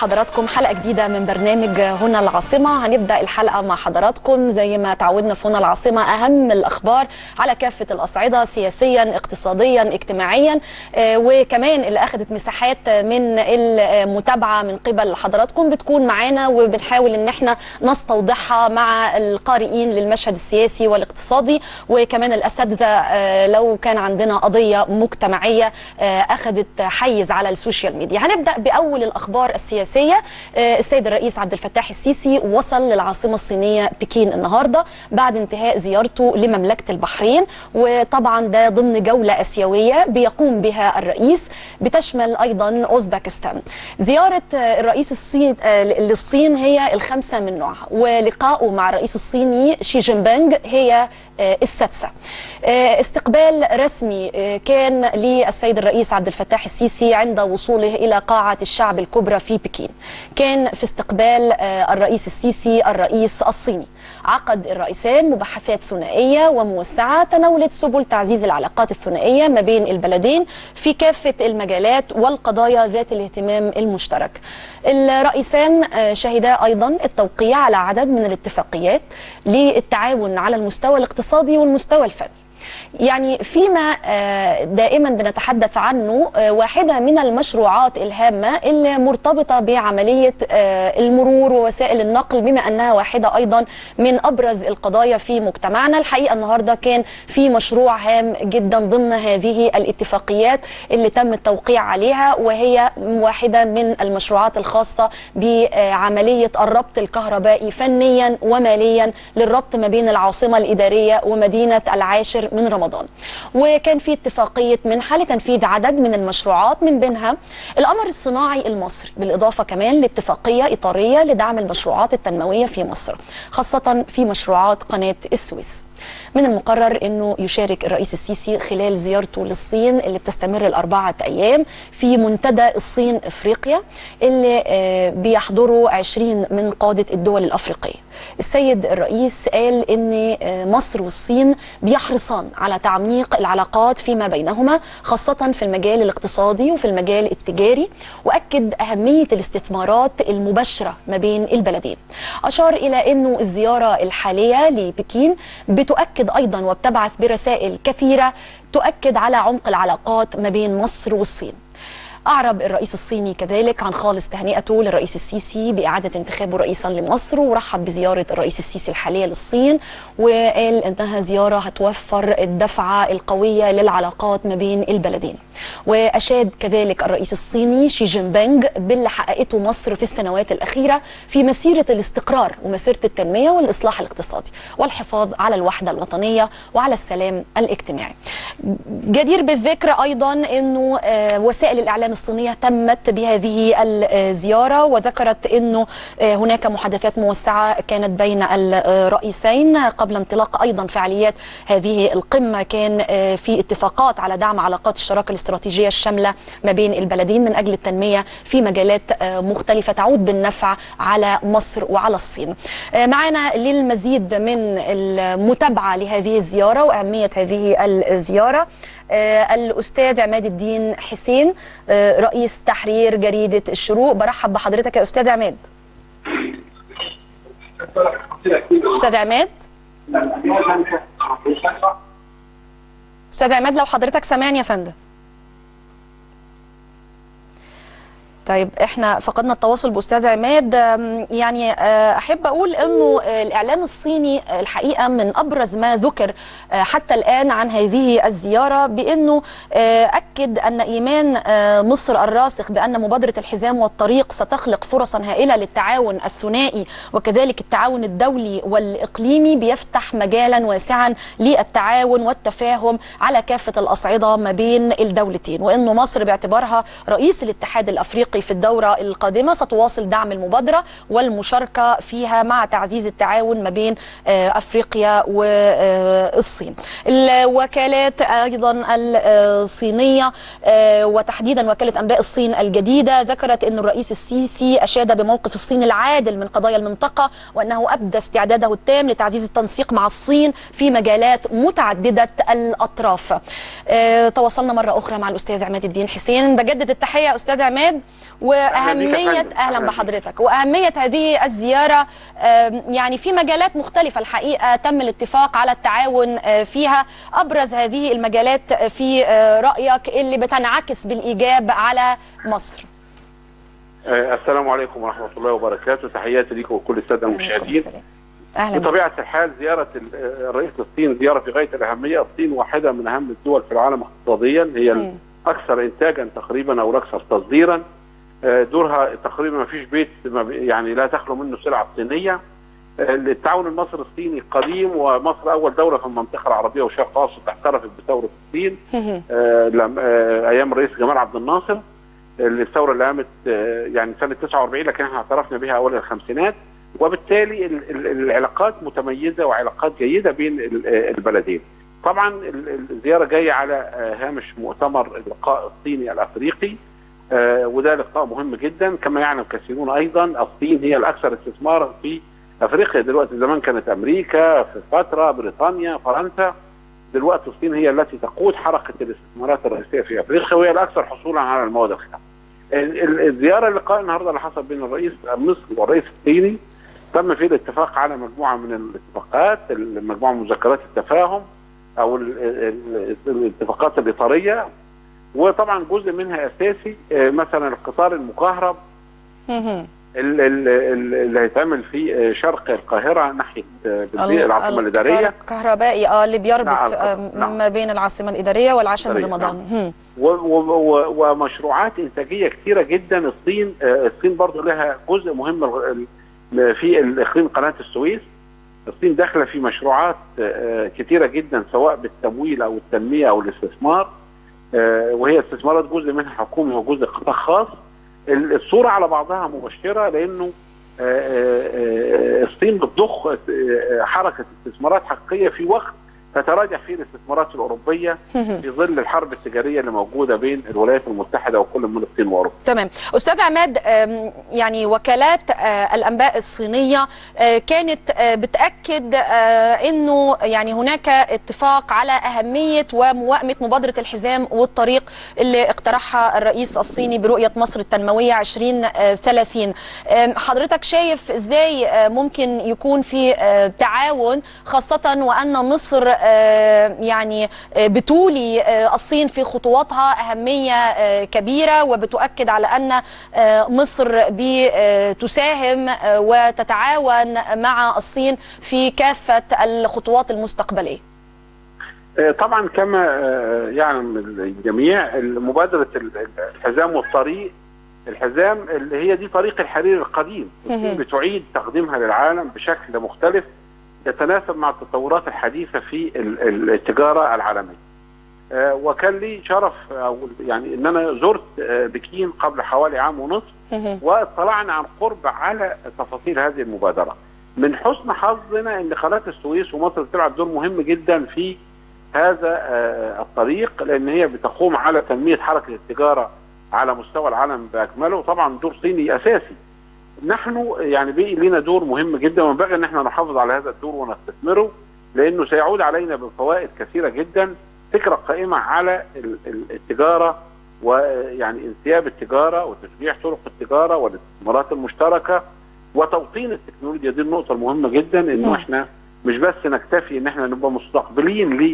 بحضراتكم حلقه جديده من برنامج هنا العاصمه هنبدا الحلقه مع حضراتكم زي ما تعودنا في هنا العاصمه اهم الاخبار على كافه الاصعده سياسيا اقتصاديا اجتماعيا آه، وكمان اللي اخذت مساحات من المتابعه من قبل حضراتكم بتكون معانا وبنحاول ان احنا نستوضحها مع القارئين للمشهد السياسي والاقتصادي وكمان الاساتذه آه، لو كان عندنا قضيه مجتمعيه آه، اخذت حيز على السوشيال ميديا هنبدا باول الاخبار السياسيه آه، السيد الرئيس عبد الفتاح السيسي وصل للعاصمه الصينيه بكين النهارده بعد انتهاء زيارته لمملكه البحرين وطبعا ده ضمن جوله اسيويه بيقوم بها الرئيس بتشمل ايضا اوزبكستان زياره آه، الرئيس الصين آه، للصين هي الخامسه من نوعها ولقائه مع الرئيس الصيني شي جين بينغ هي آه، السادسه آه، استقبال رسمي آه، كان للسيد الرئيس عبد الفتاح السيسي عند وصوله الى قاعه الشعب الكبرى في بكين كان في استقبال آه، الرئيس السيسي الرئيس الصيني عقد الرئيسان مباحثات ثنائيه وموسعه تناولت سبل تعزيز العلاقات الثنائيه ما بين البلدين في كافه المجالات والقضايا ذات الاهتمام المشترك. الرئيسان آه، شهدا ايضا التوقيع على عدد من الاتفاقيات للتعاون على المستوى الاقتصادي والمستوى الفني. يعني فيما آه، دائما بنتحدث عنه آه، واحدة من المشروعات الهامة اللي مرتبطة بعملية آه، المرور ووسائل النقل بما أنها واحدة أيضا من أبرز القضايا في مجتمعنا الحقيقة النهاردة كان في مشروع هام جدا ضمن هذه الاتفاقيات اللي تم التوقيع عليها وهي واحدة من المشروعات الخاصة بعملية الربط الكهربائي فنيا وماليا للربط ما بين العاصمة الإدارية ومدينة العاشر من رمضان وكان في اتفاقية منحة لتنفيذ عدد من المشروعات من بينها القمر الصناعي المصري بالإضافة كمان لاتفاقية إطارية لدعم المشروعات التنموية في مصر خاصة في مشروعات قناة السويس من المقرر أنه يشارك الرئيس السيسي خلال زيارته للصين اللي بتستمر الأربعة أيام في منتدى الصين إفريقيا اللي آه، بيحضره 20 من قادة الدول الأفريقية السيد الرئيس قال أن آه، مصر والصين بيحرصان على تعميق العلاقات فيما بينهما خاصة في المجال الاقتصادي وفي المجال التجاري وأكد أهمية الاستثمارات المباشرة ما بين البلدين أشار إلى أنه الزيارة الحالية لبكين بتؤكد أيضا وبتبعث برسائل كثيرة تؤكد على عمق العلاقات ما بين مصر والصين أعرب الرئيس الصيني كذلك عن خالص تهنئته للرئيس السيسي بإعادة انتخابه رئيسا لمصر ورحب بزيارة الرئيس السيسي الحالية للصين وقال إنها زيارة هتوفر الدفعة القوية للعلاقات ما بين البلدين وأشاد كذلك الرئيس الصيني شي جين بينغ باللي حققته مصر في السنوات الأخيرة في مسيرة الاستقرار ومسيرة التنمية والإصلاح الاقتصادي والحفاظ على الوحدة الوطنية وعلى السلام الاجتماعي جدير بالذكر أيضا أنه آه، وسائل الإعلام الصينية تمت بهذه الزيارة وذكرت أنه آه، هناك محادثات موسعة كانت بين الرئيسين قبل انطلاق أيضا فعاليات هذه القمة كان آه، في اتفاقات على دعم علاقات الشراكة الاستراتيجية الشاملة ما بين البلدين من أجل التنمية في مجالات آه، مختلفة تعود بالنفع على مصر وعلى الصين آه، معنا للمزيد من المتابعة لهذه الزيارة وأهمية هذه الزيارة آه، الأستاذ عماد الدين حسين آه، رئيس تحرير جريدة الشروق برحب بحضرتك يا أستاذ عماد أستاذ عماد أستاذ عماد لو حضرتك سامعني يا فندم طيب احنا فقدنا التواصل باستاذ عماد أم، يعني آه، احب اقول انه آه، الاعلام الصيني آه، الحقيقه من ابرز ما ذكر آه، حتى الان عن هذه الزياره بانه آه، اكد ان ايمان آه، مصر الراسخ بان مبادره الحزام والطريق ستخلق فرصا هائله للتعاون الثنائي وكذلك التعاون الدولي والاقليمي بيفتح مجالا واسعا للتعاون والتفاهم على كافه الاصعده ما بين الدولتين وانه مصر باعتبارها رئيس الاتحاد الافريقي في الدوره القادمه ستواصل دعم المبادره والمشاركه فيها مع تعزيز التعاون ما بين آه، افريقيا والصين. الوكالات ايضا الصينيه آه، وتحديدا وكاله انباء الصين الجديده ذكرت ان الرئيس السيسي اشاد بموقف الصين العادل من قضايا المنطقه وانه ابدى استعداده التام لتعزيز التنسيق مع الصين في مجالات متعدده الاطراف. آه، تواصلنا مره اخرى مع الاستاذ عماد الدين حسين بجدد التحيه استاذ عماد واهميه اهلا بحضرتك واهميه هذه الزياره يعني في مجالات مختلفه الحقيقه تم الاتفاق على التعاون فيها ابرز هذه المجالات في رايك اللي بتنعكس بالايجاب على مصر السلام عليكم ورحمه الله وبركاته تحياتي لكم وكل الساده المشاهدين اهلا بطبيعه الحال زياره الرئيس للصين زياره في غايه الاهميه، الصين واحده من اهم الدول في العالم اقتصاديا هي م. الاكثر انتاجا تقريبا او الاكثر تصديرا دورها تقريبا ما فيش بيت يعني لا تخلو منه سلعه صينيه التعاون المصري الصيني قديم ومصر اول دوله في المنطقه العربيه والشرق الاوسط اعترفت بثوره الصين ايام الرئيس جمال عبد الناصر الثوره اللي قامت يعني سنه 49 لكن احنا اعترفنا بها اول الخمسينات وبالتالي العلاقات متميزه وعلاقات جيده بين البلدين. طبعا الزياره جايه على هامش مؤتمر اللقاء الصيني الافريقي وده لقاء مهم جدا كما يعلم كثيرون ايضا الصين هي الاكثر استثمارا في افريقيا دلوقتي زمان كانت امريكا في فتره بريطانيا فرنسا دلوقتي الصين هي التي تقود حركه الاستثمارات الرئيسيه في افريقيا وهي الاكثر حصولا على المواد الخام. الزياره اللقاء النهارده اللي حصل بين الرئيس المصري والرئيس الصيني تم فيه الاتفاق على مجموعه من الاتفاقات مجموعه من مذكرات التفاهم او الاتفاقات الاطاريه وطبعا جزء منها اساسي مثلا القطار المكهرب اللي هيتعمل في شرق القاهره ناحيه العاصمه الاداريه الكهربائي اه اللي بيربط نعم. نعم. ما بين العاصمه الاداريه والعاشر من رمضان نعم. ومشروعات انتاجيه كثيره جدا الصين الصين برضه لها جزء مهم في الاقليم قناه السويس الصين داخله في مشروعات كثيره جدا سواء بالتمويل او التنميه او الاستثمار وهي استثمارات جزء منها حكومي وجزء قطاع خاص الصوره على بعضها مبشره لانه الصين بتضخ حركه استثمارات حقيقيه في وقت تتراجع فيه الاستثمارات الاوروبيه في ظل الحرب التجاريه اللي موجوده بين الولايات المتحده وكل من الصين واوروبا. تمام، استاذ عماد يعني وكالات الانباء الصينيه كانت بتاكد انه يعني هناك اتفاق على اهميه وموائمه مبادره الحزام والطريق اللي اقترحها الرئيس الصيني برؤيه مصر التنمويه 2030. حضرتك شايف ازاي ممكن يكون في تعاون خاصه وان مصر يعني بتولي الصين في خطواتها أهمية كبيرة وبتؤكد على أن مصر بتساهم وتتعاون مع الصين في كافة الخطوات المستقبلية طبعا كما يعلم الجميع مبادرة الحزام والطريق الحزام اللي هي دي طريق الحرير القديم بتعيد تقديمها للعالم بشكل مختلف يتناسب مع التطورات الحديثه في التجاره العالميه. وكان لي شرف او يعني ان انا زرت بكين قبل حوالي عام ونصف واطلعنا عن قرب على تفاصيل هذه المبادره. من حسن حظنا ان قناه السويس ومصر بتلعب دور مهم جدا في هذا الطريق لان هي بتقوم على تنميه حركه التجاره على مستوى العالم باكمله وطبعا دور صيني اساسي. نحن يعني بقي لنا دور مهم جدا وينبغي ان احنا نحافظ على هذا الدور ونستثمره لانه سيعود علينا بفوائد كثيره جدا فكره قائمه على التجاره ويعني انسياب التجاره وتشجيع طرق التجاره والاستثمارات المشتركه وتوطين التكنولوجيا دي النقطه المهمه جدا انه احنا مش بس نكتفي ان احنا نبقى مستقبلين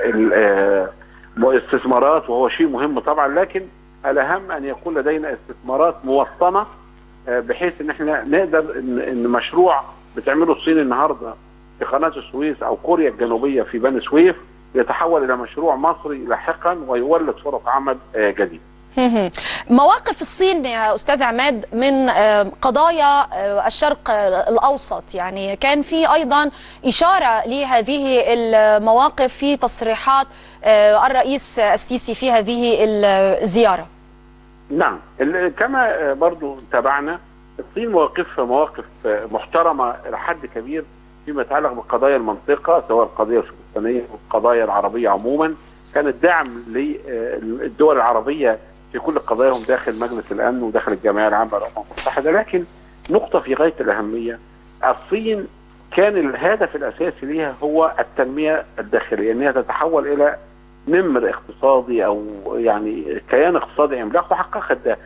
للاستثمارات وهو شيء مهم طبعا لكن الاهم ان يكون لدينا استثمارات موطنه بحيث ان احنا نقدر ان, إن مشروع بتعمله الصين النهارده في قناه السويس او كوريا الجنوبيه في بني سويف يتحول الى مشروع مصري لاحقا ويولد فرص عمل جديده. مواقف الصين يا استاذ عماد من قضايا الشرق الاوسط يعني كان في ايضا اشاره لهذه المواقف في تصريحات الرئيس السيسي في هذه الزياره. نعم كما برضو تابعنا الصين مواقفها مواقف محترمه الى حد كبير فيما يتعلق بقضايا المنطقه سواء القضيه الفلسطينيه والقضايا العربيه عموما كانت دعم للدول العربيه في كل قضاياهم داخل مجلس الامن وداخل الجمعيه العامه للامم المتحده لكن نقطه في غايه الاهميه الصين كان الهدف الاساسي ليها هو التنميه الداخليه ان هي تتحول الى نمر اقتصادي او يعني كيان اقتصادي عملاق وحققت ده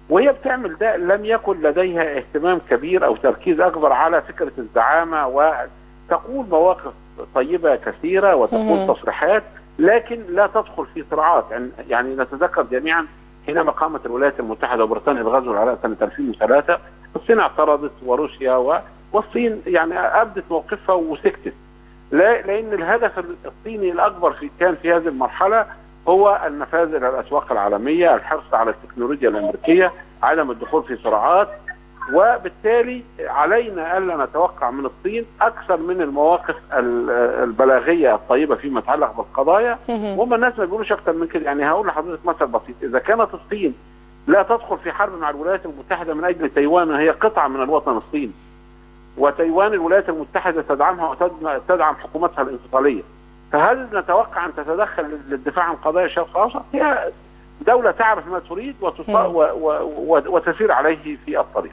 وهي بتعمل ده لم يكن لديها اهتمام كبير او تركيز اكبر على فكره الزعامه وتقول مواقف طيبه كثيره وتقول تصريحات لكن لا تدخل في صراعات يعني, يعني نتذكر جميعا حينما قامت الولايات المتحده وبريطانيا بغزو العراق سنه 2003 الصين اعترضت وروسيا و... والصين يعني ابدت موقفها وسكتت لا لان الهدف الصيني الاكبر في كان في هذه المرحله هو النفاذ الى الاسواق العالميه، الحرص على التكنولوجيا الامريكيه، عدم الدخول في صراعات وبالتالي علينا الا نتوقع من الصين اكثر من المواقف البلاغيه الطيبه فيما يتعلق بالقضايا وهم الناس ما بيقولوش اكثر من كده يعني هقول لحضرتك مثل بسيط اذا كانت الصين لا تدخل في حرب مع الولايات المتحده من اجل تايوان هي قطعه من الوطن الصيني وتايوان الولايات المتحده تدعمها وتدعم حكومتها الانفصاليه فهل نتوقع ان تتدخل للدفاع عن قضايا الشرق الاوسط؟ هي دوله تعرف ما تريد وتسير عليه في الطريق.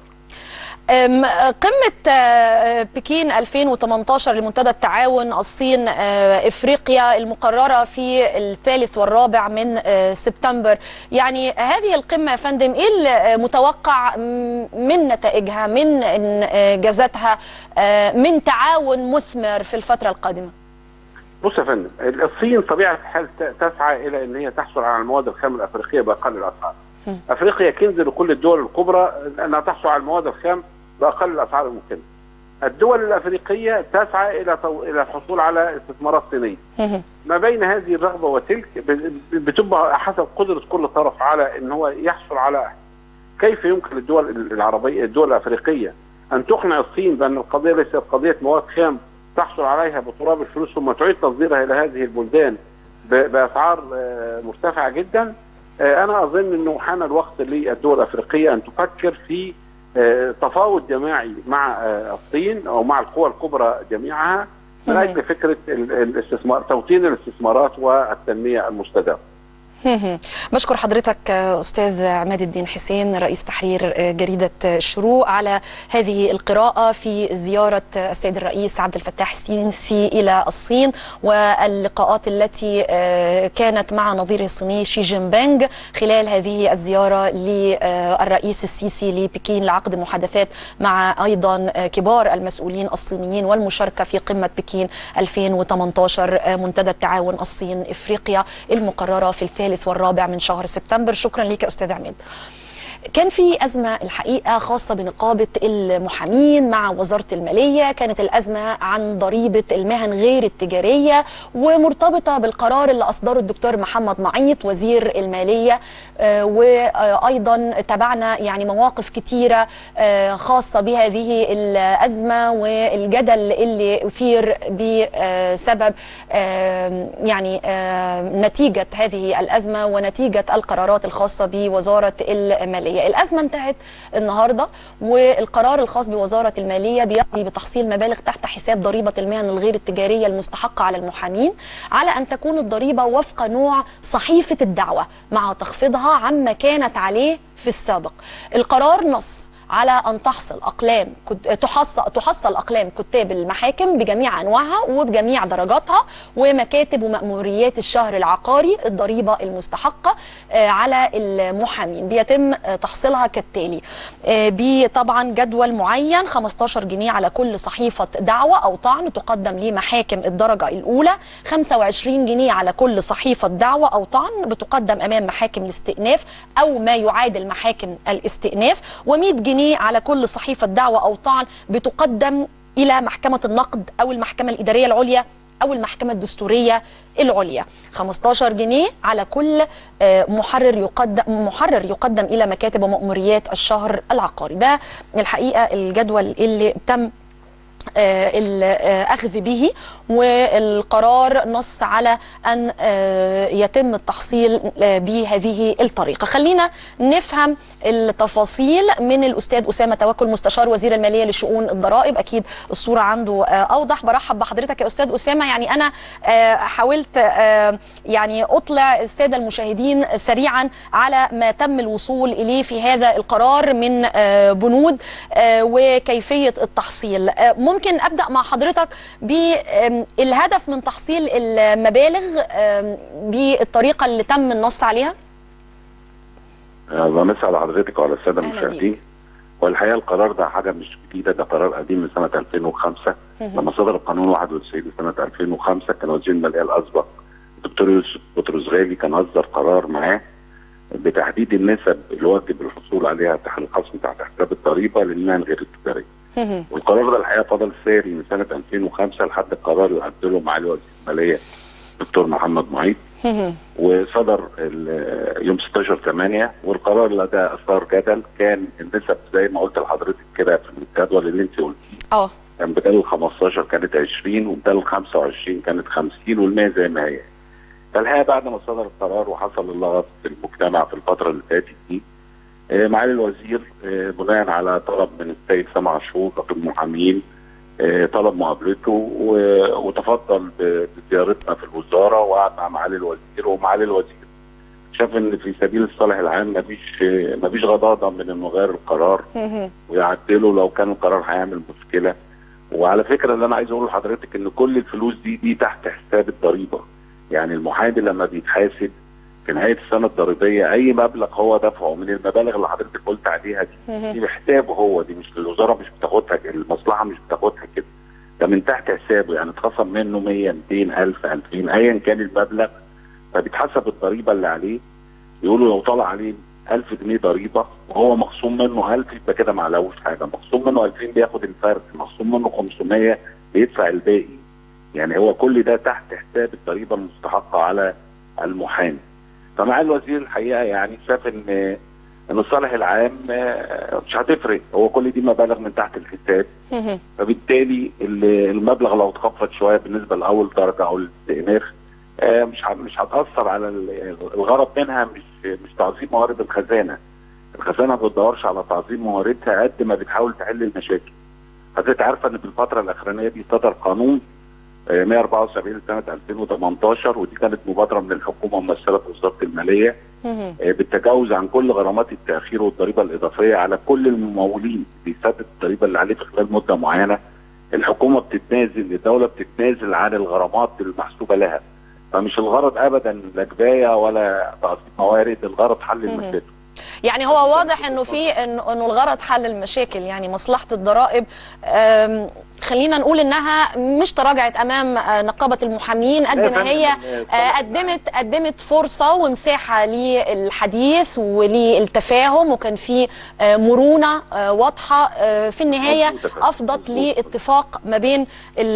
قمة بكين 2018 لمنتدى التعاون الصين افريقيا المقررة في الثالث والرابع من سبتمبر يعني هذه القمة يا فندم ايه المتوقع من نتائجها من انجازاتها من تعاون مثمر في الفترة القادمة بص يا فندم الصين طبيعة الحال تسعى الى ان هي تحصل على المواد الخام الافريقية باقل الاسعار افريقيا كنز لكل الدول الكبرى انها تحصل على المواد الخام باقل الاسعار الممكنه. الدول الافريقيه تسعى الى طو... الى الحصول على استثمارات صينيه. ما بين هذه الرغبه وتلك بتبقى حسب قدره كل طرف على ان هو يحصل على كيف يمكن للدول العربيه الدول الافريقيه ان تقنع الصين بان القضيه ليست قضيه مواد خام تحصل عليها بتراب الفلوس ثم تعيد تصديرها الى هذه البلدان باسعار مرتفعه جدا. انا اظن انه حان الوقت للدول الافريقيه ان تفكر في تفاوض جماعي مع الصين او مع القوى الكبرى جميعها من اجل فكره الاستثمار توطين الاستثمارات والتنميه المستدامه. بشكر حضرتك استاذ عماد الدين حسين رئيس تحرير جريده الشروق على هذه القراءه في زياره السيد الرئيس عبد الفتاح السيسي الى الصين واللقاءات التي كانت مع نظيره الصيني شي جين بينغ خلال هذه الزياره للرئيس السيسي لبكين لعقد محادثات مع ايضا كبار المسؤولين الصينيين والمشاركه في قمه بكين 2018 منتدى التعاون الصين افريقيا المقرره في الثالث الثالث والرابع من شهر سبتمبر شكرا لك أستاذ عماد كان في أزمة الحقيقة خاصة بنقابة المحامين مع وزارة المالية كانت الأزمة عن ضريبة المهن غير التجارية ومرتبطة بالقرار اللي أصدره الدكتور محمد معيط وزير المالية آه وأيضا تابعنا يعني مواقف كتيرة آه خاصة بهذه الأزمة والجدل اللي أثير بسبب آه يعني نتيجة هذه الأزمة ونتيجة القرارات الخاصة بوزارة المالية الأزمة انتهت النهاردة والقرار الخاص بوزارة المالية بيقضي بتحصيل مبالغ تحت حساب ضريبة المهن الغير التجارية المستحقة على المحامين على أن تكون الضريبة وفق نوع صحيفة الدعوة مع تخفيضها عما كانت عليه في السابق القرار نص على ان تحصل اقلام تحصل تحصل اقلام كتاب المحاكم بجميع انواعها وبجميع درجاتها ومكاتب ومأموريات الشهر العقاري الضريبه المستحقه على المحامين بيتم تحصيلها كالتالي بطبعا جدول معين 15 جنيه على كل صحيفه دعوه او طعن تقدم لمحاكم الدرجه الاولى 25 جنيه على كل صحيفه دعوه او طعن بتقدم امام محاكم الاستئناف او ما يعادل محاكم الاستئناف و100 جنيه جنيه على كل صحيفة دعوة أو طعن بتقدم إلى محكمة النقد أو المحكمة الإدارية العليا أو المحكمة الدستورية العليا 15 جنيه على كل محرر يقدم محرر يقدم إلى مكاتب ومأموريات الشهر العقاري ده الحقيقة الجدول اللي تم الأخذ به والقرار نص على أن يتم التحصيل بهذه الطريقة خلينا نفهم التفاصيل من الأستاذ أسامة توكل مستشار وزير المالية لشؤون الضرائب أكيد الصورة عنده أوضح برحب بحضرتك يا أستاذ أسامة يعني أنا حاولت يعني أطلع السادة المشاهدين سريعا على ما تم الوصول إليه في هذا القرار من بنود وكيفية التحصيل ممكن ابدا مع حضرتك بالهدف من تحصيل المبالغ بالطريقه اللي تم النص عليها بمسي على حضرتك وعلى الساده المشاهدين والحقيقه القرار ده حاجه مش جديده ده قرار قديم من سنه 2005 لما صدر القانون 91 سنه 2005 كان وزير الماليه الاسبق الدكتور يوسف بطرس غالي كان اصدر قرار معاه بتحديد النسب اللي واجب الحصول عليها تحت الخصم تحت حساب الضريبه للمهن غير التجاريه. والقرار ده الحقيقه فضل ساري من سنه 2005 لحد القرار اللي عدله معالي وزير الماليه الدكتور محمد معيط وصدر يوم 16 8 والقرار ده اثار جدل كان النسب زي ما قلت لحضرتك كده في الجدول اللي انت قلتيه اه كان بدل ال 15 كانت 20 وبدل ال 25 كانت 50 وال100 زي ما هي. فالحقيقه بعد ما صدر القرار وحصل اللغط في المجتمع في الفتره اللي فاتت دي معالي الوزير بناء على طلب من السيد سمع شهور رقم المحامين طلب مقابلته وتفضل بزيارتنا في الوزاره وقعد مع معالي الوزير ومعالي الوزير شاف ان في سبيل الصالح العام مفيش مفيش غضاضه من انه يغير القرار ويعدله لو كان القرار هيعمل مشكله وعلى فكره اللي انا عايز اقول لحضرتك ان كل الفلوس دي دي تحت حساب الضريبه يعني المحامي لما بيتحاسب في نهايه السنه الضريبيه اي مبلغ هو دفعه من المبالغ اللي حضرتك قلت عليها دي دي بحسابه هو دي مش الوزاره مش بتاخدها المصلحه مش بتاخدها كده ده من تحت حسابه يعني اتخصم منه 100 200 1000 2000 ايا كان المبلغ فبيتحسب الضريبه اللي عليه يقولوا لو طلع عليه 1000 جنيه ضريبه وهو مخصوم منه 1000 يبقى كده ما علوش حاجه مخصوم منه 2000 بياخد الفرق مخصوم منه 500 بيدفع الباقي يعني هو كل ده تحت حساب الضريبه المستحقه على المحامي فمع الوزير الحقيقه يعني شاف ان ان الصالح العام مش هتفرق هو كل دي مبالغ من تحت الحساب فبالتالي المبلغ لو اتخفض شويه بالنسبه لاول درجه او الاستئناف مش مش هتاثر على الغرض منها مش مش تعظيم موارد الخزانه الخزانه ما بتدورش على تعظيم مواردها قد ما بتحاول تحل المشاكل حضرتك عارفه ان في الفتره الاخرانيه دي صدر قانون 174 سنه 2018 ودي كانت مبادره من الحكومه ممثله في وزاره الماليه بالتجاوز عن كل غرامات التاخير والضريبه الاضافيه على كل الممولين بيسدد الضريبه اللي عليه في خلال مده معينه الحكومه بتتنازل الدوله بتتنازل عن الغرامات المحسوبه لها فمش الغرض ابدا لا كفايه ولا تعظيم موارد الغرض حل المشاكل يعني هو واضح انه في انه الغرض حل المشاكل يعني مصلحه الضرائب خلينا نقول انها مش تراجعت امام نقابه المحامين قد ما هي قدمت قدمت فرصه ومساحه للحديث وللتفاهم وكان في مرونه واضحه في النهايه افضت لاتفاق ما بين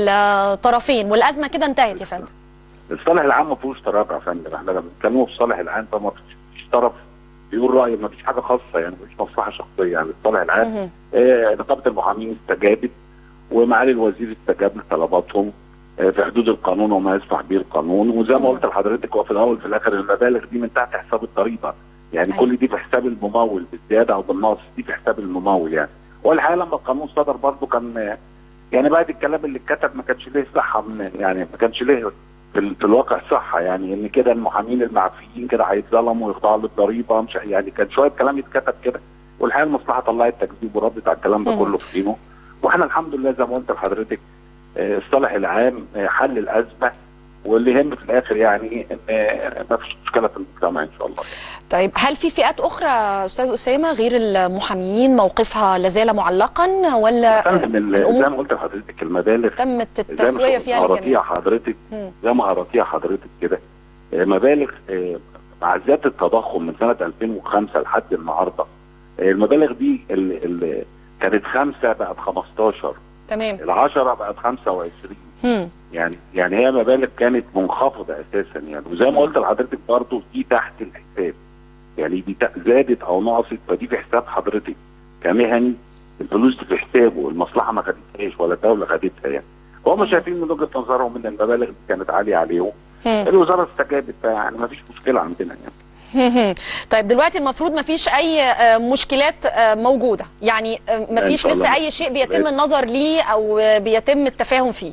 الطرفين والازمه كده انتهت يا فندم الصالح العام ما فيهوش تراجع يا فندم احنا لما بنتكلموا في الصالح العام فما فيش طرف بيقول رايه ما فيش حاجه خاصه يعني مفيش مصلحه شخصيه يعني الصالح العام آه نقابه المحامين استجابت ومعالي الوزير استجاب لطلباتهم آه في حدود القانون وما يسمح به القانون وزي ما قلت لحضرتك هو في الاول في الاخر المبالغ دي من تحت حساب الضريبه يعني كل دي في حساب الممول بالزياده او بالنقص دي في حساب الممول يعني والحقيقه لما القانون صدر برضه كان يعني بعد الكلام اللي اتكتب ما كانش ليه صحه من يعني ما كانش ليه في, في الواقع صح يعني ان كده المحامين المعفيين كده هيتظلموا ويخضعوا للضريبه مش يعني كان شويه كلام يتكتب كده والحقيقه المصلحه طلعت تكذيب وردت على الكلام ده كله في دينه واحنا الحمد لله زي ما قلت لحضرتك الصالح العام حل الازمه واللي يهم في الاخر يعني ان ما فيش مشكله في المجتمع ان شاء الله طيب هل في فئات اخرى استاذ اسامه غير المحاميين موقفها لازال معلقا ولا زي ما قلت لحضرتك المبالغ تمت التسويه فيها للجميع حضرتك زي ما قراتيها حضرتك كده مبالغ مع زياده التضخم من سنه 2005 لحد النهارده المبالغ دي اللي, اللي كانت خمسه بقت 15 تمام العشرة بقت 25 مم. يعني يعني هي مبالغ كانت منخفضه اساسا يعني وزي ما قلت لحضرتك برضه دي تحت الحساب يعني دي زادت او نقصت فدي في حساب حضرتك كمهني الفلوس دي في حسابه المصلحه ما خدتهاش ولا الدوله خدتها يعني هم شايفين من وجهه نظرهم ان المبالغ دي كانت عاليه عليهم الوزاره استجابت يعني ما فيش مشكله عندنا يعني طيب دلوقتي المفروض ما فيش اي مشكلات موجوده يعني ما فيش لسه اي شيء بيتم النظر ليه او بيتم التفاهم فيه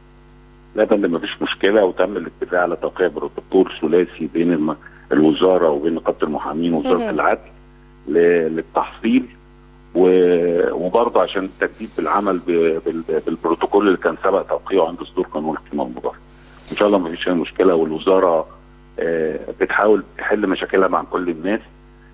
لا ده ما فيش مشكله وتم الاتفاق على توقيع بروتوكول ثلاثي بين الم... الوزاره وبين نقابه المحامين ووزاره العدل ل... للتحصيل و... وبرضه عشان التجديد بالعمل ب... بال... بالبروتوكول اللي كان سبق توقيعه عند صدور قانون القيمه المضافه. ان شاء الله ما فيش اي مشكله والوزاره آه بتحاول تحل مشاكلها مع كل الناس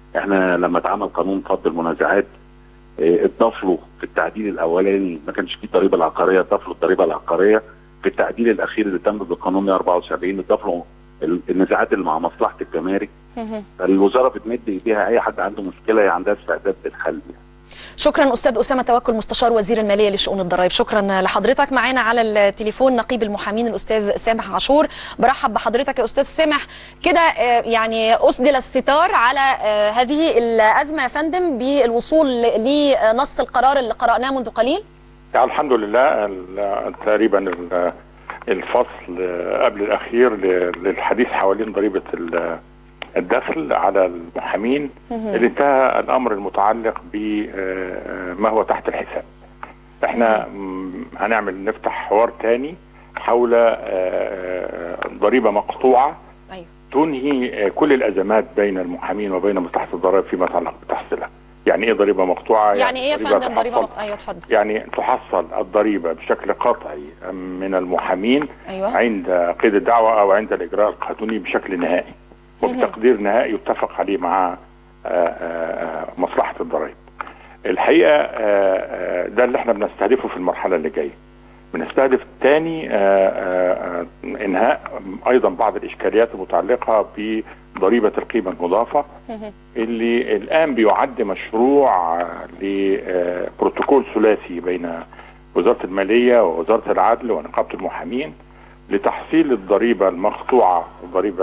احنا لما اتعمل قانون فض المنازعات اتضاف له في التعديل الاولاني ما كانش فيه الضريبه العقاريه اتضاف له الضريبه العقاريه في التعديل الاخير اللي تم بالقانون 174 اتضاف له النزاعات اللي مع مصلحه الجمارك الوزاره بتمد ايديها اي حد عنده مشكله هي عندها استعداد للحل يعني. شكرا استاذ اسامه توكل مستشار وزير الماليه لشؤون الضرائب شكرا لحضرتك معانا على التليفون نقيب المحامين الاستاذ سامح عاشور برحب بحضرتك يا استاذ سامح كده يعني اسدل الستار على هذه الازمه يا فندم بالوصول لنص القرار اللي قراناه منذ قليل يعني الحمد لله تقريبا الفصل قبل الاخير للحديث حوالين ضريبه الدخل على المحامين اللي انتهى الامر المتعلق بما هو تحت الحساب احنا هنعمل نفتح حوار تاني حول ضريبه مقطوعه أيوة. تنهي كل الازمات بين المحامين وبين مصلحه الضرائب فيما يتعلق بتحصيلها يعني ايه ضريبه مقطوعه يعني ايه يا فندم ضريبه مقطوعه ايوه اتفضل يعني تحصل الضريبه بشكل قطعي من المحامين أيوة. عند قيد الدعوه او عند الاجراء القانوني بشكل نهائي وبتقدير نهائي يتفق عليه مع مصلحه الضرائب. الحقيقه ده اللي احنا بنستهدفه في المرحله اللي جايه. بنستهدف تاني انهاء ايضا بعض الاشكاليات المتعلقه بضريبه القيمه المضافه اللي الان بيعد مشروع لبروتوكول ثلاثي بين وزاره الماليه ووزاره العدل ونقابه المحامين لتحصيل الضريبه المقطوعه ضريبه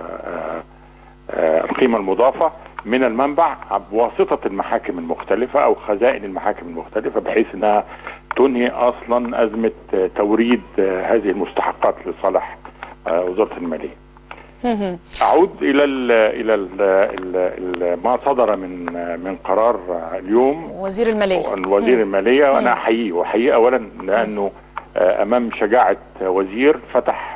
القيمه المضافه من المنبع بواسطه المحاكم المختلفه او خزائن المحاكم المختلفه بحيث انها تنهي اصلا ازمه توريد هذه المستحقات لصالح وزاره الماليه. اعود الى ال الى ال ال ما صدر من من قرار اليوم وزير الماليه وزير الماليه وانا احييه واحييه اولا لانه امام شجاعه وزير فتح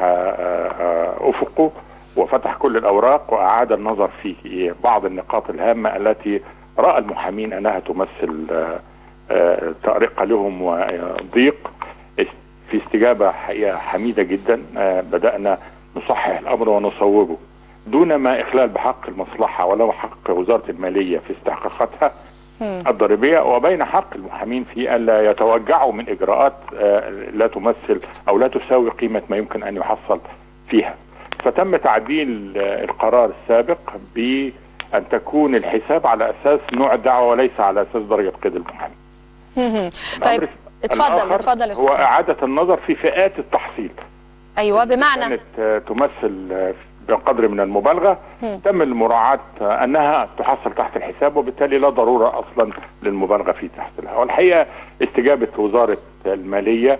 افقه وفتح كل الاوراق واعاد النظر في بعض النقاط الهامه التي راى المحامين انها تمثل تأرقة لهم وضيق في استجابه حقيقه حميده جدا بدانا نصحح الامر ونصوبه دون ما اخلال بحق المصلحه ولا حق وزاره الماليه في استحقاقاتها الضريبيه وبين حق المحامين في الا يتوجعوا من اجراءات لا تمثل او لا تساوي قيمه ما يمكن ان يحصل فيها. فتم تعديل القرار السابق بان تكون الحساب على اساس نوع الدعوه وليس على اساس درجه قيد المحامي. طيب اتفضل اتفضل هو اعاده النظر في فئات التحصيل. ايوه بمعنى كانت تمثل بقدر من المبالغه تم المراعاه انها تحصل تحت الحساب وبالتالي لا ضروره اصلا للمبالغه في تحصيلها والحقيقه استجابه وزاره الماليه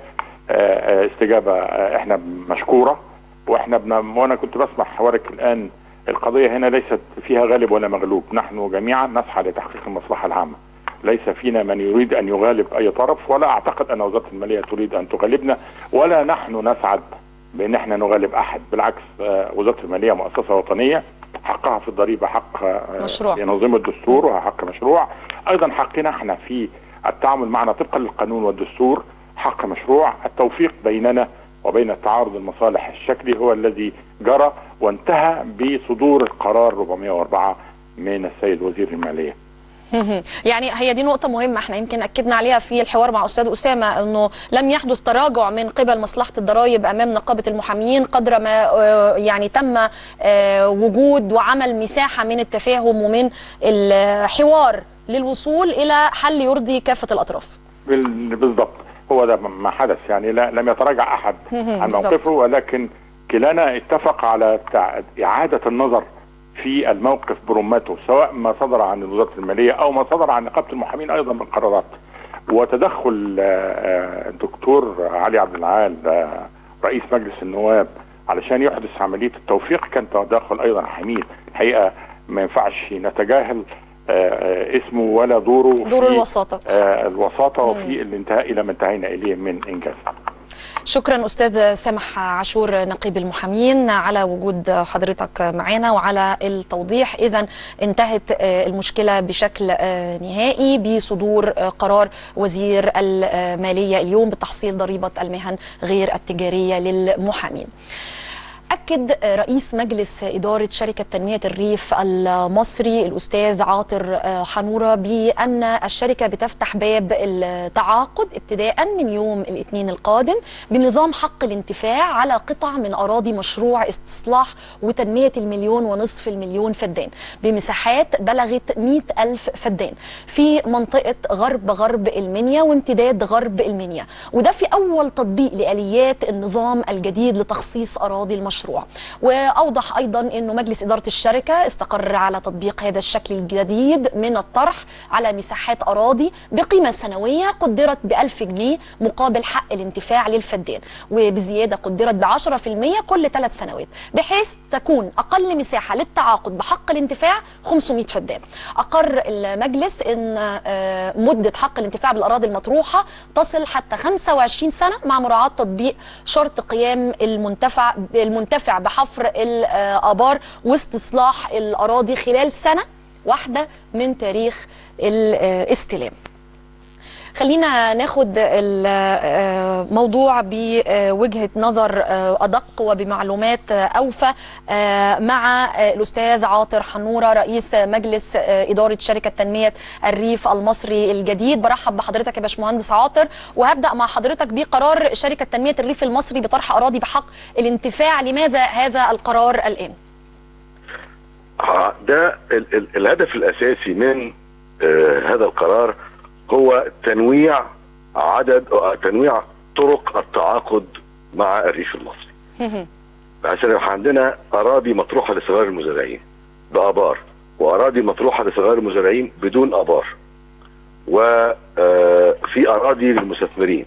استجابه احنا مشكوره واحنا بنا وانا كنت بسمع حوارك الان القضيه هنا ليست فيها غالب ولا مغلوب نحن جميعا نسعى لتحقيق المصلحه العامه ليس فينا من يريد ان يغالب اي طرف ولا اعتقد ان وزاره الماليه تريد ان تغالبنا ولا نحن نسعد بان احنا نغالب احد بالعكس وزاره الماليه مؤسسه وطنيه حقها في الضريبه حق مشروع ينظم الدستور وحق مشروع ايضا حقنا احنا في التعامل معنا طبقا للقانون والدستور حق مشروع التوفيق بيننا وبين تعارض المصالح الشكلي هو الذي جرى وانتهى بصدور القرار 404 من السيد وزير الماليه يعني هي دي نقطة مهمة احنا يمكن أكدنا عليها في الحوار مع أستاذ أسامة أنه لم يحدث تراجع من قبل مصلحة الضرائب أمام نقابة المحامين قدر ما يعني تم وجود وعمل مساحة من التفاهم ومن الحوار للوصول إلى حل يرضي كافة الأطراف بالضبط هو ده ما حدث يعني لا لم يتراجع أحد عن موقفه ولكن كلانا اتفق على إعادة النظر في الموقف برمته سواء ما صدر عن وزاره الماليه او ما صدر عن نقابه المحامين ايضا من قرارات وتدخل الدكتور علي عبد العال رئيس مجلس النواب علشان يحدث عمليه التوفيق كان تدخل ايضا حميد الحقيقه ما ينفعش نتجاهل اسمه ولا دوره دور الوساطه الوساطه وفي الانتهاء الى ما انتهينا اليه من انجاز شكرا استاذ سامح عاشور نقيب المحامين على وجود حضرتك معنا وعلى التوضيح اذا انتهت المشكله بشكل نهائي بصدور قرار وزير الماليه اليوم بتحصيل ضريبه المهن غير التجاريه للمحامين أكد رئيس مجلس إدارة شركة تنمية الريف المصري الأستاذ عاطر حنورة بأن الشركة بتفتح باب التعاقد ابتداء من يوم الاثنين القادم بنظام حق الانتفاع على قطع من أراضي مشروع استصلاح وتنمية المليون ونصف المليون فدان بمساحات بلغت 100 ألف فدان في منطقة غرب غرب المنيا وامتداد غرب المنيا وده في أول تطبيق لآليات النظام الجديد لتخصيص أراضي المشروع وأوضح أيضا أنه مجلس إدارة الشركة استقر على تطبيق هذا الشكل الجديد من الطرح على مساحات أراضي بقيمة سنوية قدرت ب 1000 جنيه مقابل حق الانتفاع للفدان وبزيادة قدرت ب 10% كل ثلاث سنوات بحيث تكون أقل مساحة للتعاقد بحق الانتفاع 500 فدان أقر المجلس أن مدة حق الانتفاع بالأراضي المطروحة تصل حتى 25 سنة مع مراعاة تطبيق شرط قيام المنتفع المنتفع بحفر الآبار واستصلاح الأراضي خلال سنة واحدة من تاريخ الاستلام خلينا ناخد الموضوع بوجهة نظر أدق وبمعلومات أوفى مع الأستاذ عاطر حنورة رئيس مجلس إدارة شركة تنمية الريف المصري الجديد برحب بحضرتك يا باشمهندس عاطر وهبدأ مع حضرتك بقرار شركة تنمية الريف المصري بطرح أراضي بحق الانتفاع لماذا هذا القرار الآن؟ ده ال ال الهدف الأساسي من آه هذا القرار هو تنويع عدد تنويع طرق التعاقد مع الريف المصري عشان يبقى عندنا اراضي مطروحه لصغار المزارعين بابار واراضي مطروحه لصغار المزارعين بدون ابار وفي اراضي للمستثمرين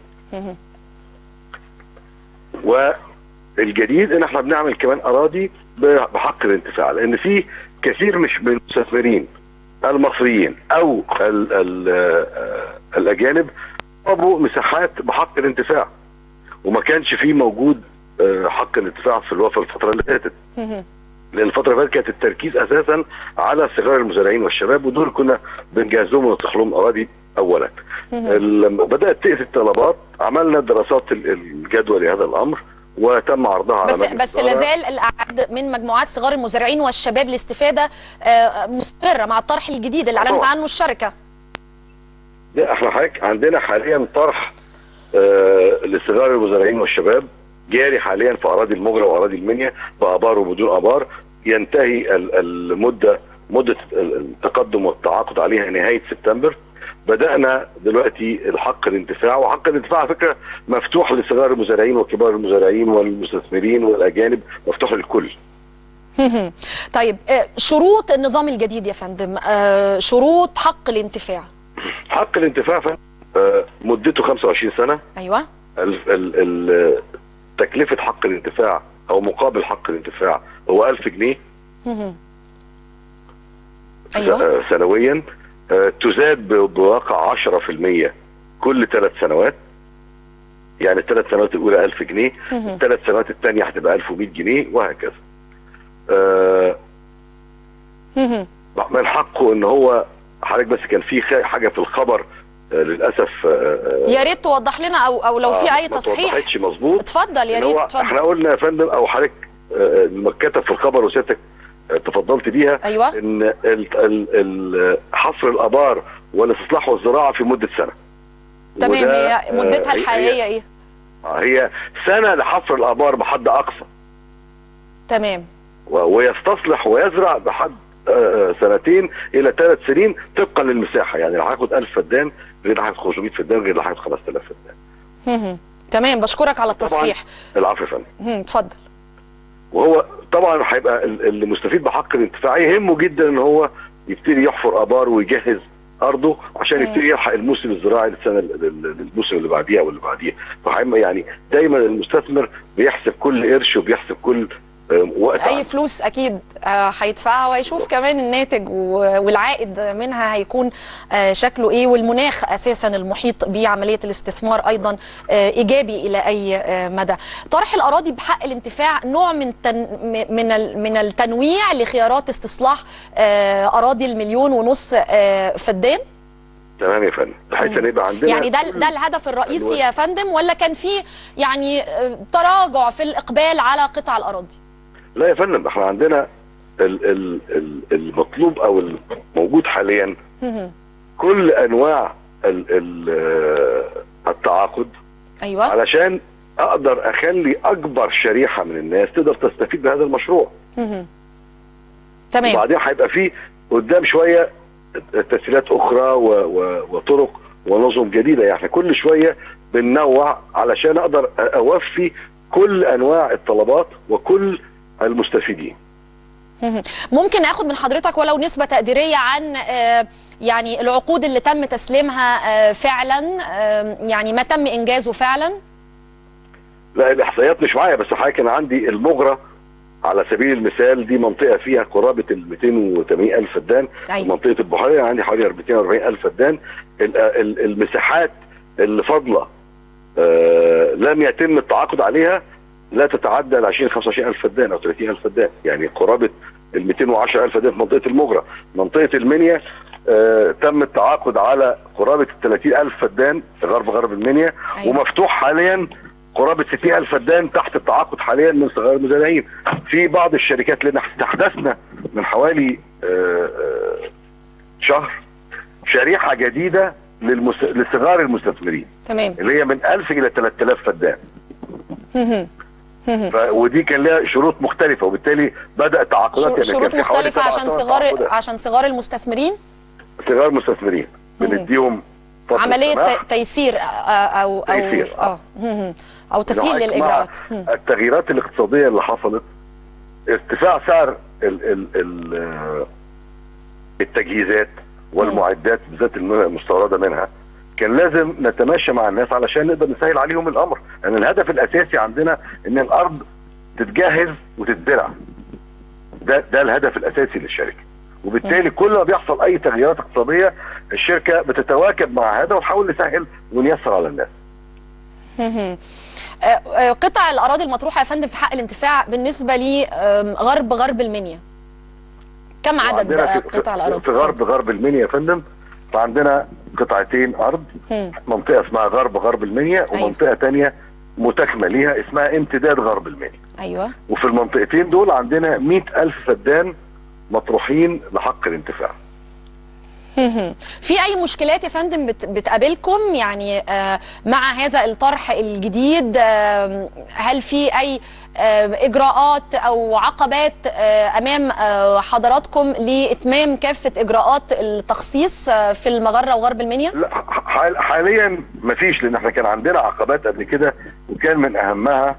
والجديد ان احنا بنعمل كمان اراضي بحق الانتفاع لان في كثير مش من المستثمرين المصريين او ال ال الاجانب طلبوا مساحات بحق الانتفاع وما كانش فيه موجود حق الانتفاع في الوفا الفتره اللي فاتت لان الفتره اللي فاتت كانت التركيز اساسا على صغار المزارعين والشباب ودول كنا بنجهز لهم ونطرح لهم اراضي اولا لما بدات تاتي الطلبات عملنا دراسات الجدوى لهذا الامر وتم عرضها بس على بس لازال الاعداد من مجموعات صغار المزارعين والشباب الاستفاده مستمره مع الطرح الجديد اللي اعلنت عنه الشركه. ده احنا حضرتك عندنا حاليا طرح آه لصغار المزارعين والشباب جاري حاليا في اراضي المجرى واراضي المنيا بابار وبدون ابار ينتهي المده مده التقدم والتعاقد عليها نهايه سبتمبر بدانا دلوقتي الحق الانتفاع وحق الانتفاع على فكره مفتوح لصغار المزارعين وكبار المزارعين والمستثمرين والاجانب مفتوح للكل طيب شروط النظام الجديد يا فندم شروط حق الانتفاع حق الانتفاع مدته 25 سنه ايوه ال ال تكلفه حق الانتفاع او مقابل حق الانتفاع هو 1000 جنيه ايوه سنويا تزاد بواقع 10% كل ثلاث سنوات يعني الثلاث سنوات الاولى 1000 جنيه الثلاث سنوات الثانيه هتبقى 1100 جنيه وهكذا آه من حقه ان هو حضرتك بس كان في حاجه في الخبر آه للاسف آه يا ريت توضح لنا او او لو في اي تصحيح ما توضحتش مظبوط اتفضل يا ريت اتفضل احنا قلنا يا فندم او حضرتك لما كتب في الخبر وسيادتك تفضلت بيها أيوة. ان ال ال ال حفر الابار والاستصلاح والزراعه في مده سنه تمام هي مدتها الحقيقيه ايه؟ هي سنه لحفر الابار بحد اقصى تمام ويستصلح ويزرع بحد سنتين الى ثلاث سنين طبقا للمساحه يعني اللي هياخد 1000 فدان غير اللي هياخد 500 فدان غير اللي هياخد 5000 فدان تمام بشكرك على التصحيح العفو يا فندم اتفضل وهو طبعا هيبقى المستفيد بحق الانتفاع يهمه جدا ان هو يبتدي يحفر ابار ويجهز ارضه عشان يبتدي يلحق الموسم الزراعي للسنه الموسم اللي بعديها واللي بعديها يعني دايما المستثمر بيحسب كل قرش وبيحسب كل وقت اي فلوس اكيد هيدفعها وهيشوف كمان الناتج والعائد منها هيكون شكله ايه والمناخ اساسا المحيط بعمليه الاستثمار ايضا ايجابي الى اي مدى طرح الاراضي بحق الانتفاع نوع من تن من من التنويع لخيارات استصلاح اراضي المليون ونص فدان تمام يا فندم بحيث ان يبقى عندنا يعني ده ده الهدف الرئيسي يا فندم ولا كان في يعني تراجع في الاقبال على قطع الاراضي لا يا فندم احنا عندنا ال ال ال المطلوب او الموجود حاليا كل انواع ال ال التعاقد ايوه علشان اقدر اخلي اكبر شريحه من الناس تقدر تستفيد بهذا المشروع تمام وبعدين هيبقى فيه قدام شويه تسهيلات اخرى و و وطرق ونظم جديده يعني كل شويه بننوع علشان اقدر اوفي كل انواع الطلبات وكل المستفيدين ممكن اخد من حضرتك ولو نسبه تقديريه عن يعني العقود اللي تم تسليمها فعلا يعني ما تم انجازه فعلا لا الاحصائيات مش معايا بس حضرتك كان عندي المجرى على سبيل المثال دي منطقه فيها قرابه ال 280 الف فدان أيوة. منطقه البحيره عندي حوالي 240 الف فدان المساحات اللي فاضله آه لم يتم التعاقد عليها لا تتعدى ال 20 25 الف فدان او 30 الف فدان يعني قرابه ال 210 الف فدان في منطقه المجرى منطقه المنيا آه تم التعاقد على قرابه ال 30 الف فدان في غرب غرب المنيا أيوة. ومفتوح حاليا قرابه 60 الف فدان تحت التعاقد حاليا من صغار المزارعين في بعض الشركات اللي استحدثنا من حوالي آه شهر شريحه جديده للمس... لصغار المستثمرين تمام اللي هي من 1000 الى 3000 فدان ف... ودي كان لها شروط مختلفه وبالتالي بدا تعاقدات يعني شروط مختلفه عشان صغار تعاقدات. عشان صغار المستثمرين صغار المستثمرين بنديهم عمليه تيسير او او تيسير. اه او تسهيل للاجراءات التغييرات الاقتصاديه اللي حصلت ارتفاع سعر ال ال ال التجهيزات والمعدات بالذات المستورده منها كان لازم نتماشى مع الناس علشان نقدر نسهل عليهم الامر لان يعني الهدف الاساسي عندنا ان الارض تتجهز وتتزرع ده ده الهدف الاساسي للشركه وبالتالي كل ما بيحصل اي تغييرات اقتصاديه الشركه بتتواكب مع هذا ونحاول نسهل ونيسر على الناس قطع الاراضي المطروحه يا فندم في حق الانتفاع بالنسبه لغرب غرب المنيا كم عدد قطع الاراضي في غرب غرب المنيا يا فندم فعندنا قطعتين ارض هم. منطقه اسمها غرب غرب المنيا أيوة. ومنطقه ثانيه متكمه ليها اسمها امتداد غرب المنيا ايوه وفي المنطقتين دول عندنا 100 الف فدان مطروحين لحق الانتفاع في اي مشكلات يا فندم بت بتقابلكم يعني آه مع هذا الطرح الجديد آه هل في اي آه اجراءات او عقبات امام حضراتكم لاتمام كافه اجراءات التخصيص في المغره وغرب المنيا؟ لا حاليا ما فيش لان احنا كان عندنا عقبات قبل كده وكان من اهمها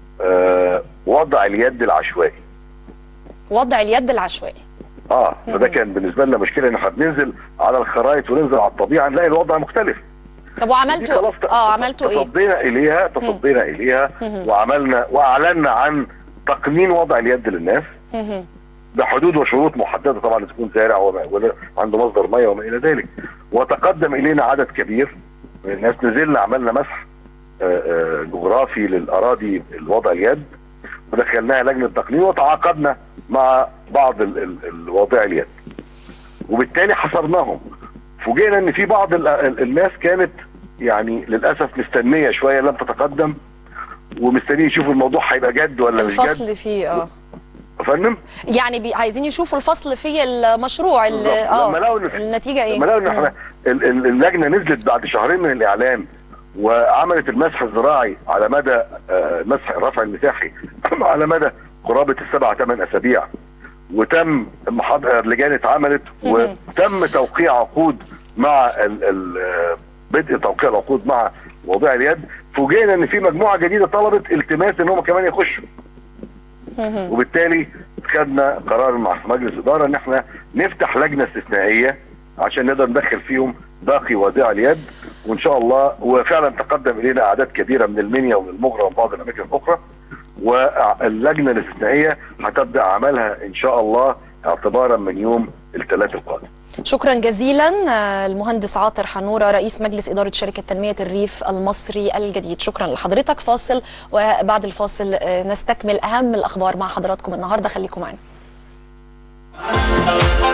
وضع اليد العشوائي وضع اليد العشوائي اه فده كان بالنسبه لنا مشكله ان احنا بننزل على الخرائط وننزل على الطبيعه نلاقي الوضع مختلف طب وعملتوا اه عملتوا ايه؟ تصدينا اليها تصدينا اليها وعملنا واعلنا عن تقنين وضع اليد للناس بحدود وشروط محدده طبعا تكون زارع وعنده مصدر ميه وما الى ذلك وتقدم الينا عدد كبير من الناس نزلنا عملنا مسح جغرافي للاراضي الوضع اليد ودخلناها لجنه تقنين وتعاقدنا مع بعض الواضع اليد وبالتالي حصرناهم فوجئنا ان في بعض الناس كانت يعني للاسف مستنيه شويه لم تتقدم ومستنيين يشوفوا الموضوع هيبقى جد ولا مش جد الفصل فيه اه فندم يعني بي عايزين يشوفوا الفصل في المشروع اه لما لقوا النتيجه ايه؟ لما لقوا ان احنا اللجنه نزلت بعد شهرين من الاعلان وعملت المسح الزراعي على مدى مسح الرفع المساحي على مدى قرابه السبع ثمان اسابيع وتم لجان اتعملت وتم توقيع عقود مع ال ال بدء توقيع العقود مع وضع اليد فوجئنا ان في مجموعه جديده طلبت التماس ان هم كمان يخشوا وبالتالي خدنا قرار مع مجلس الاداره ان احنا نفتح لجنه استثنائيه عشان نقدر ندخل فيهم باقي ودائع اليد وان شاء الله وفعلا تقدم الينا اعداد كبيره من المنيا ومن المغرى ومن بعض الاماكن الاخرى واللجنه الاستثنائيه هتبدا عملها ان شاء الله اعتبارا من يوم الثلاث القادم. شكرا جزيلا المهندس عاطر حنوره رئيس مجلس اداره شركه تنميه الريف المصري الجديد شكرا لحضرتك فاصل وبعد الفاصل نستكمل اهم الاخبار مع حضراتكم النهارده خليكم معنا